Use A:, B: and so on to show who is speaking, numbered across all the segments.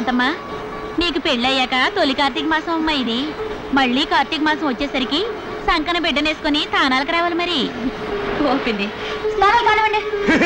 A: కాంతమ్మా నీకు పెళ్ళయ్యాక తొలి కార్తీక మాసం అమ్మా ఇది మళ్ళీ కార్తీక మాసం వచ్చేసరికి సంకన బిడ్డనేసుకొని తానాలకు రావాలి మరి ఓపింది స్నానాలు కానివ్వండి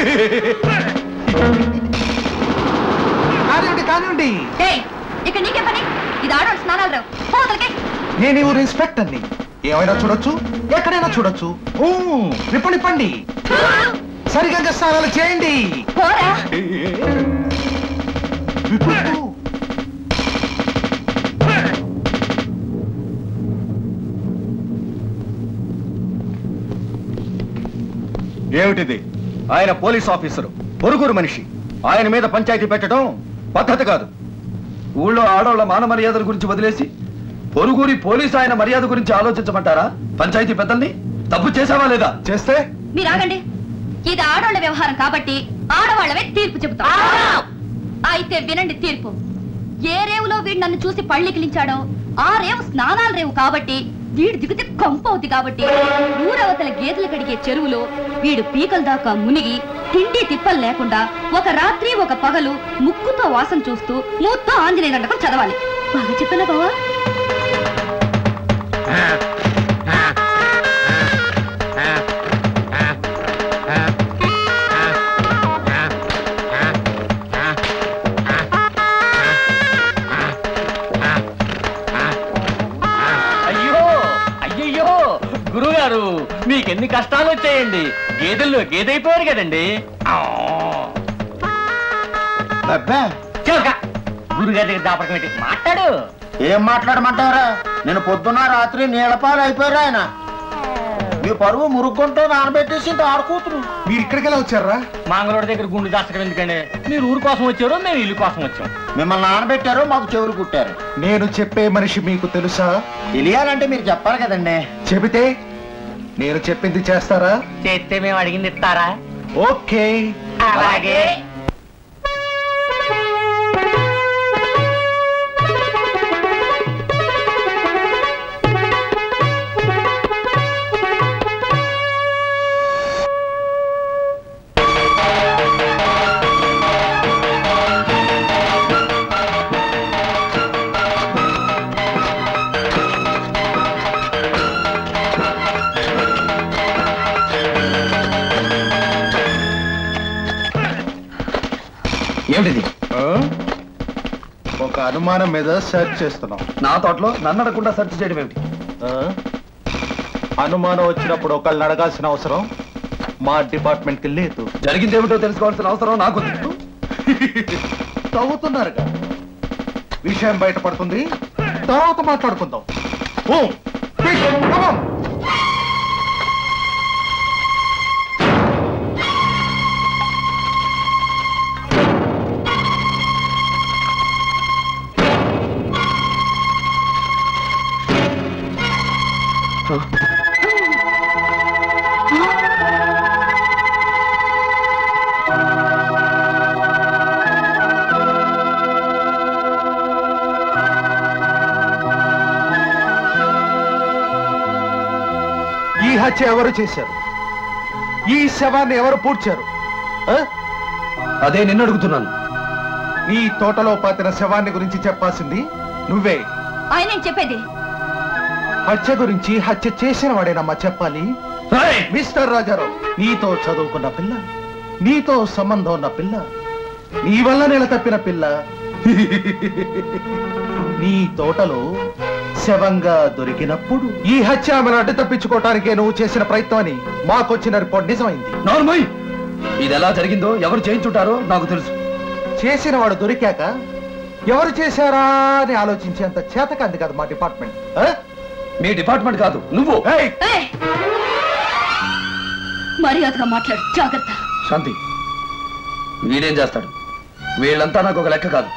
B: కానివ్వండి కానివ్వండి
A: ఇక్కడ నీకే పని ఇది ఆడవాడు స్నానాలు రావు పోతలకే
B: నేను ఈ ఊరు ఇన్స్పెక్టర్ని ఏమైనా చూడొచ్చు ఎక్కడైనా చూడొచ్చు ఊ, నిప్పండి నిప్పండి సరిగ్గా స్నానాలు చేయండి
A: పోరా
B: విప్పు.
C: ఏమిటిది ఆయన పోలీస్ ఆఫీసరు పొరుగురు మనిషి ఆయన మీద పంచాయతీ పెట్టడం పద్ధతి కాదు ఊళ్ళో ఆడవాళ్ళ మాన మర్యాదల గురించి వదిలేసి పొరుగురి పోలీసు ఆయన మర్యాద గురించి ఆలోచించమంటారా పంచాయతీ పెద్దల్ని తప్పు చేసావా లేదా
B: చేస్తే
A: మీరు ఆగండి ఇది ఆడవాళ్ళ వ్యవహారం కాబట్టి ఆడవాళ్ళవే తీర్పు చెబుతాం అయితే వినండి తీర్పు ఏ రేవులో వీడు నన్ను చూసి పళ్ళికిలించాడో ఆ రేవు స్నానాల రేవు కాబట్టి వీడు దిగితే కంపు అవుద్ది కాబట్టి ఊరవతల గేదెలు కడిగే చెరువులో వీడు పీకల దాకా మునిగి తిండి తిప్పలు లేకుండా ఒక రాత్రి ఒక పగలు ముక్కుతో వాసన చూస్తూ మూత్తో ఆంజనేయ దండకం చదవాలి బాగా చెప్పానా బావా
D: అయ్యో అయ్యయ్యో గురుగారు మీకెన్ని కష్టాలు వచ్చాయండి గేదెల్లో గేదైపోయారు కదండి చిలక గురుగారి దగ్గర దాపడకం ఏంటి? మాట్లాడు
E: ఏం మాట్లాడమంటారా నేను పొద్దున్న రాత్రి నీళ్ళపాలు అయిపోయారు ఆయన మీ పరువు మురుగుంటూ నానబెట్టేసి ఇంత ఆడుకూతురు
B: మీరు ఇక్కడికి ఎలా వచ్చారా
D: మంగళూరు దగ్గర గుండు దాచడం ఎందుకండి మీరు ఊరు కోసం వచ్చారు మేము ఇల్లు కోసం వచ్చాం
E: మిమ్మల్ని నానబెట్టారు మాకు చెవులు కుట్టారు
B: నేను చెప్పే మనిషి మీకు తెలుసా
E: తెలియాలంటే మీరు చెప్పాలి కదండి
B: చెబితే నేను చెప్పింది చేస్తారా
D: చేస్తే మేము అడిగింది ఇస్తారా
B: ఓకే
D: అలాగే
C: ఏమిటిది
B: ఒక అనుమానం మీద సెర్చ్ చేస్తున్నాం
C: నా తోటలో నన్ను అడగకుండా సెర్చ్ చేయడం ఏమిటి
B: ఆ? అనుమానం వచ్చినప్పుడు ఒకళ్ళని అడగాల్సిన అవసరం మా డిపార్ట్మెంట్ కి లేదు
C: జరిగింది ఏమిటో తెలుసుకోవాల్సిన అవసరం నాకుంది
B: తవ్వుతున్నారుగా విషయం బయటపడుతుంది తర్వాత మాట్లాడుకుందాం ఓ, quick, come on. ఈ హత్య ఎవరు చేశారు ఈ శవాన్ని ఎవరు పూడ్చారు ఆ?
C: అదే నిన్ను అడుగుతున్నాను
B: ఈ తోటలో పాతిన శవాన్ని గురించి చెప్పాల్సింది నువ్వే
A: ఆయన చెప్పేది
B: హత్య గురించి హత్య చేసిన వాడేనమ్మా చెప్పాలి
C: ఏయ్!
B: మిస్టర్ రాజారావు నీతో చదువుకున్న పిల్ల నీతో సంబంధం ఉన్న పిల్ల నీ వల్ల నెల తప్పిన పిల్ల నీ తోటలో శవంగా దొరికినప్పుడు ఈ హత్య ఆమెను అడ్డు తప్పించుకోవటానికే నువ్వు చేసిన ప్రయత్నం అని మాకొచ్చిన రిపోర్ట్ నిజమైంది
C: నార్మల్ ఇది ఎలా జరిగిందో ఎవరు చేయించుంటారో నాకు తెలుసు
B: చేసిన వాడు దొరికాక ఎవరు చేశారా అని ఆలోచించేంత చేతకంది కదా మా డిపార్ట్మెంట్ ఆ?
C: మీ డిపార్ట్మెంట్ కాదు నువ్వు
B: ఏయ్!
A: మర్యాదగా మాట్లాడు జాగ్రత్త
C: శాంతి వీడేం చేస్తాడు వీళ్ళంతా నాకు ఒక లెక్క కాదు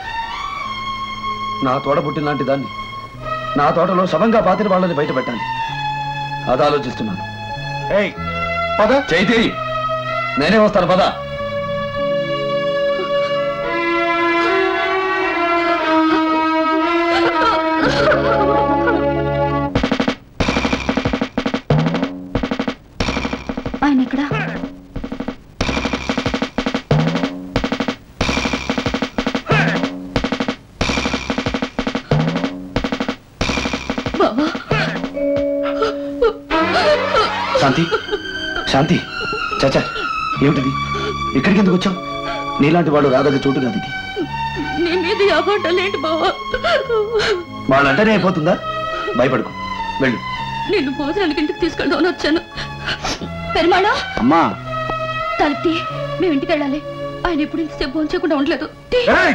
C: నా తోడ పుట్టిన లాంటి దాన్ని నా తోటలో శవంగా పాతిన వాళ్ళని బయట పెట్టాలి అది ఆలోచిస్తున్నాను
B: ఏయ్ పద
C: చైతి నేనే వస్తాను పద
A: ఆయన ఇక్కడ బావా
C: శాంతి శాంతి చాచా ఏమిటిది ఇక్కడికి ఎందుకు వచ్చావు నీలాంటి వాడు రాదగ్గ చోటు కాదు ఇది
A: నీ మీద యాబాటాలేంటి బావా
C: వాళ్ళంటేనే అయిపోతుందా భయపడుకో వెళ్ళు
A: నిన్ను భోజనానికి ఇంటికి తీసుకెళ్దామని వచ్చాను పెరుమాళ
C: అమ్మా
A: తలుపుతి మేము ఇంటికి వెళ్ళాలి ఆయన ఎప్పుడు ఇంతసేపు భోంచకుండా ఉండలేదు తీ.
B: ఏయ్!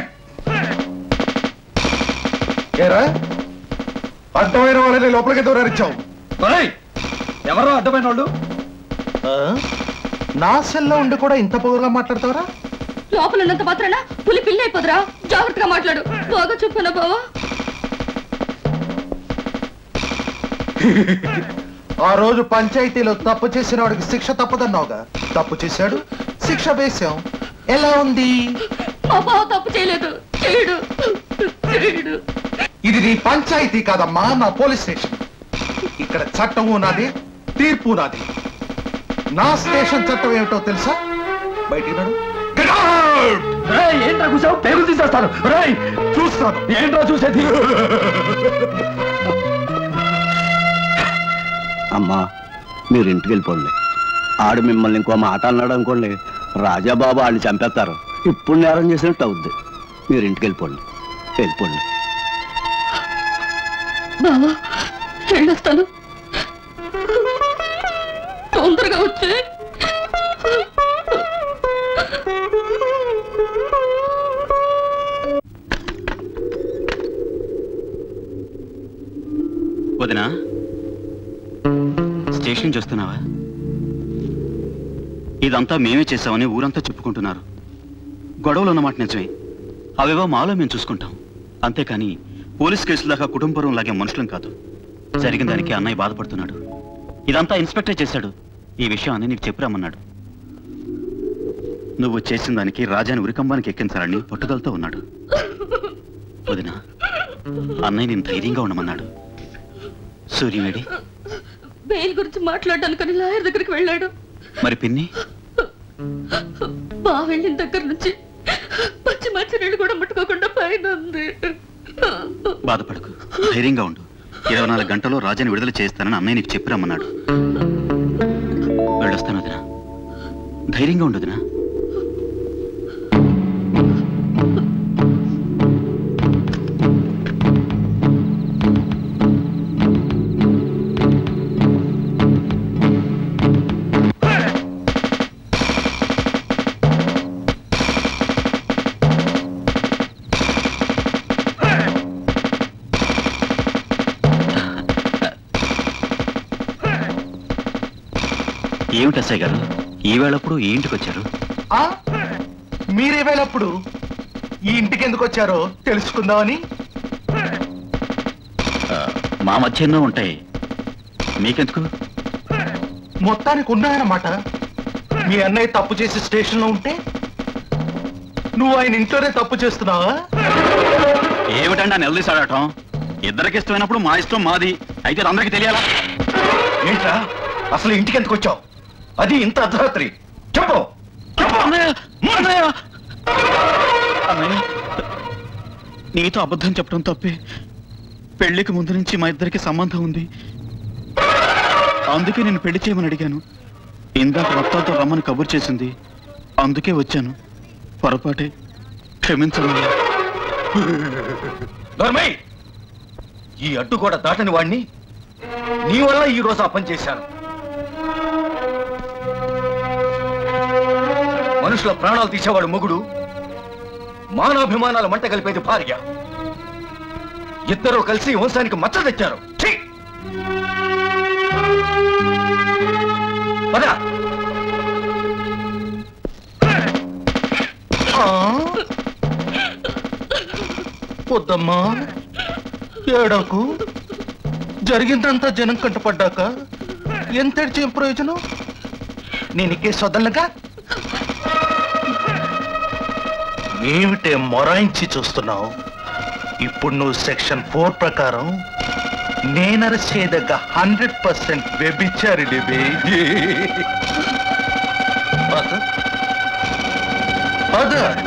B: ఏరా అడ్డమైన వాళ్ళని లోపలికి దూరారిచ్చావు
C: ఎవరో అడ్డమైన వాళ్ళు
B: ఆ? నా సెల్లో ఉండి కూడా ఇంత పొగరుగా మాట్లాడతావరా
A: లోపల ఉన్నంత మాత్రాన పులి పిల్ల అయిపోదురా జాగ్రత్తగా మాట్లాడు బాగా చెప్పానా బావా
B: ఆ రోజు పంచాయతీలో తప్పు చేసిన వాడికి శిక్ష తప్పదన్నావుగా తప్పు చేశాడు శిక్ష వేశాం ఎలా ఉంది
A: మా బావ తప్పు చేయలేదు చేయడు చేయడు
B: ఇది నీ పంచాయతీ కాదమ్మా నా పోలీస్ స్టేషన్ ఇక్కడ చట్టము నాది తీర్పు నాది నా స్టేషన్ చట్టం ఏమిటో తెలుసా బయటికి నడు Get out!
C: ఏంట్రా కూర్చోవు పేగులు తీసేస్తాను రేయ్
B: చూస్తాను
C: ఏంట్రా చూసేది
F: అమ్మా మీరు ఇంటికి వెళ్ళిపోండి ఆడు మిమ్మల్ని ఇంకో మాట అన్నాడు అనుకోండి రాజాబాబు ఆడిని చంపేస్తారు ఇప్పుడు నేరం చేసినట్టు అవుద్ది మీరు ఇంటికి వెళ్ళిపోండి వెళ్ళిపోండి
A: బావా వెళ్ళొస్తాను తొందరగా వచ్చే
G: వదినా స్టేషన్ చూస్తున్నావా ఇదంతా మేమే చేశామని ఊరంతా చెప్పుకుంటున్నారు గొడవలు ఉన్నమాట నిజమే అవేవో మాలో మేము చూసుకుంటాం అంతేకాని పోలీస్ కేసుల దాకా కుటుంబరం లాగే మనుషులం కాదు జరిగిన దానికి అన్నయ్య బాధపడుతున్నాడు ఇదంతా ఇన్స్పెక్టర్ చేశాడు ఈ విషయం అన్నీ నీకు చెప్పిరమ్మన్నాడు నువ్వు చేసిన దానికి రాజాని ఉరికంబానికి ఎక్కించాలని పట్టుదలతో ఉన్నాడు వదినా అన్నయ్య నేను ధైర్యంగా ఉండమన్నాడు సూర్యుడి
A: బెయిల్ గురించి మాట్లాడడానికని లాయర్ దగ్గరికి వెళ్ళాడు
G: మరి పిన్ని
A: బా వెళ్ళిన దగ్గర నుంచి పచ్చి మంచి నీళ్ళు కూడా ముట్టుకోకుండా పైన ఉంది
G: బాధపడకు ధైర్యంగా ఉండు ఇరవై నాలుగు గంటల్లో రాజాని విడుదల చేస్తానని అన్నయ్య నీకు చెప్పిరమ్మన్నాడు వెళ్ళొస్తాను వదినా ధైర్యంగా ఉండు వదినా ఏమిటి అస్సయ్య గారు ఈ వేళప్పుడు ఈ ఇంటికి వచ్చారు
B: ఆ మీరేవేళప్పుడు ఈ ఇంటికి ఎందుకు వచ్చారో తెలుసుకుందామని
G: ఆ, మా మధ్య ఎన్నో ఉంటాయి మీకెందుకు
B: మొత్తానికి ఉన్నాయన్నమాట మీ అన్నయ్య తప్పు చేసి స్టేషన్లో ఉంటే నువ్వు ఆయన ఇంట్లోనే తప్పు చేస్తున్నావా
G: ఏమిటండి ఆ నిలదీసాడటం ఇద్దరికి ఇష్టమైనప్పుడు మా ఇష్టం మాది అయితే ఇది అందరికీ తెలియాలా
C: ఏంట్రా అసలు ఇంటికి ఎందుకు వచ్చావు అది ఇంత అర్ధరాత్రి చెప్పు చెప్పు
G: అన్నయ్య! అన్నయ్య! అన్నయ్య! నీతో అబద్ధం చెప్పడం తప్పే పెళ్లికి ముందు నుంచి మా ఇద్దరికి సంబంధం ఉంది అందుకే నేను పెళ్లి చేయమని అడిగాను ఇందాక వత్తాతో రమ్మని కబుర్ చేసింది అందుకే వచ్చాను పొరపాటే క్షమించమని
C: నోర్మై ఈ అడ్డు కూడా దాటని వాణ్ణి నీ వల్ల ఈ రోజు ఆ పని చేశాను మనుషుల ప్రాణాలు తీసేవాడు మొగుడు మానాభిమానాల మంట కలిపేది భార్య ఇద్దరూ కలిసి వంశానికి మచ్చ తెచ్చారు ఛీ! పద
B: ఆ? వద్దమ్మా ఏడకు జరిగిందంతా జనం కంటపడ్డాక ఎంత ఏం ప్రయోజనం నేను ఈ కేసు వదలనుగా ఏమిటే మొరాయించి చూస్తున్నావు ఇప్పుడు నువ్వు సెక్షన్ ఫోర్ ప్రకారం నేను అరెస్ట్ చేయదగ్గ హండ్రెడ్ పర్సెంట్ వ్యభిచారిడి అదర్